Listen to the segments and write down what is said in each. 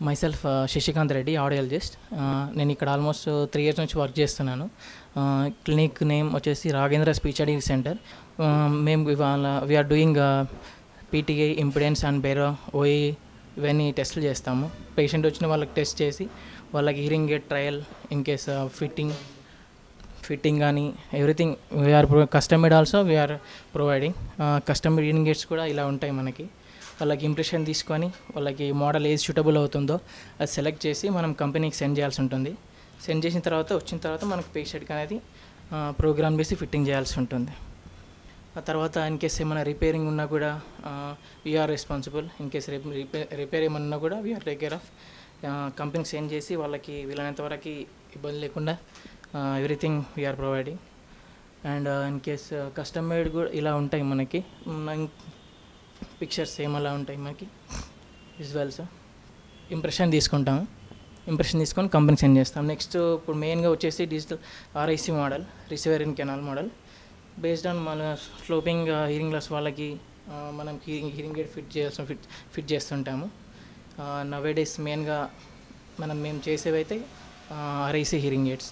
myself Sasikanth Reddy audiologist నేను ఇక్కడ almost three years నుంచి వర్క్ చేస్తున్నాను క్లినిక్ నేమ్ వచ్చేసి రాగేంద్ర స్పీచ్ అడింగ్ సెంటర్ మేము ఇవాళ we are doing PTI impedance and BERA O E ఇవన్నీ టెస్టులు చేస్తాము పేషెంట్ వచ్చిన వాళ్ళకి టెస్ట్ చేసి వాళ్ళకి hearing aid trial in case fitting fitting కానీ everything we are customized also we are providing customized hearing aids కూడా ఇలా ఉంటాయి మనకి వాళ్ళకి ఇంప్రెషన్ తీసుకొని వాళ్ళకి మోడల్ ఏది సూటబుల్ అవుతుందో అది సెలెక్ట్ చేసి మనం కంపెనీకి సెండ్ చేయాల్సి ఉంటుంది సెండ్ చేసిన తర్వాత వచ్చిన తర్వాత మనకు పేషెంట్కి అనేది ప్రోగ్రామ్ చేసి ఫిట్టింగ్ చేయాల్సి ఉంటుంది ఆ తర్వాత ఇన్ కేస్ ఏమైనా రిపేరింగ్ ఉన్నా కూడా we are responsible in case repair repair ఏమన్నా ఉన్నా కూడా వీఆర్ టేక్ కేర్ ఆఫ్ కంపెనీకి సెండ్ చేసి వాళ్ళకి వీలైనంత వరకు ఇబ్బంది లేకుండా everything we are providing and in case customized కూడా ఇలా ఉంటాయి మనకి పిక్చర్స్ ఏమలా ఉంటాయి మనకి విజువల్స్ ఇంప్రెషన్ తీసుకుంటాము ఇంప్రెషన్ తీసుకొని కంపెనీకి సెండ్ చేస్తాం నెక్స్ట్ ఇప్పుడు మెయిన్గా వచ్చేసి digital RIC model receiver in canal model based on మన స్లోపింగ్ హీరింగ్ లాస్ వాళ్ళకి ఆ, మనం హీరింగ్ హీరింగ్ ఎయిడ్ ఫిట్ చేయాల్సిన ఫిట్ ఫిట్ చేస్తుంటాము నవే డేస్ మెయిన్గా మనం మేము చేసేవైతే ఆర్ఐసి హీరింగ్ ఎయిడ్స్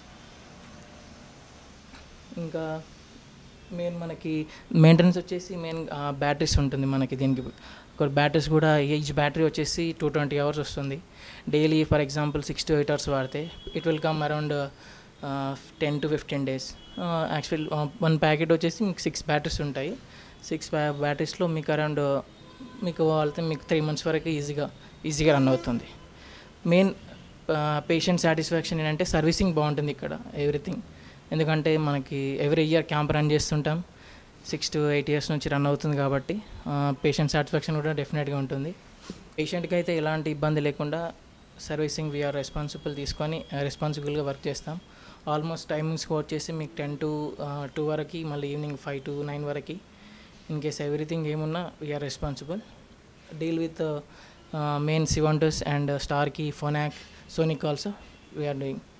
ఇంకా మెయిన్ మనకి మెయింటెనెన్స్ వచ్చేసి మెయిన్ బ్యాటరీస్ ఉంటుంది మనకి దీనికి ఒక బ్యాటరీస్ కూడా ఈచ్ బ్యాటరీ వచ్చేసి టూ ట్వంటీ అవర్స్ వస్తుంది daily for example six to eight hours వాడితే it will come around ten to fifteen days actual one packet వచ్చేసి మీకు సిక్స్ బ్యాటరీస్ ఉంటాయి సిక్స్ బ్యాటరీస్లో మీకు అరౌండ్ మీకు వాడితే మీకు త్రీ మంత్స్ వరకు ఈజీగా ఈజీగా రన్ అవుతుంది మెయిన్ పేషెంట్ సాటిస్ఫాక్షన్ ఏంటంటే సర్వీసింగ్ బాగుంటుంది ఇక్కడ ఎవ్రీథింగ్ ఎందుకంటే మనకి ఎవ్రీ ఇయర్ క్యాంప్ రన్ చేస్తుంటాం సిక్స్ టు ఎయిట్ ఇయర్స్ నుంచి రన్ అవుతుంది కాబట్టి పేషెంట్ సాటిస్ఫాక్షన్ కూడా డెఫినెట్గా ఉంటుంది పేషెంట్కి అయితే ఎలాంటి ఇబ్బంది లేకుండా సర్వీసింగ్ వీఆర్ రెస్పాన్సిబుల్ తీసుకొని రెస్పాన్సిబుల్గా వర్క్ చేస్తాం ఆల్మోస్ట్ టైమింగ్స్ వచ్చేసి మీకు టెన్ టు టూ వరకు మళ్ళీ ఈవినింగ్ ఫైవ్ టు నైన్ వరకు ఇన్ కేస్ ఎవ్రీథింగ్ ఏమున్నా we are responsible deal with main Sivantos and Starkey Phonak Sonic also we are doing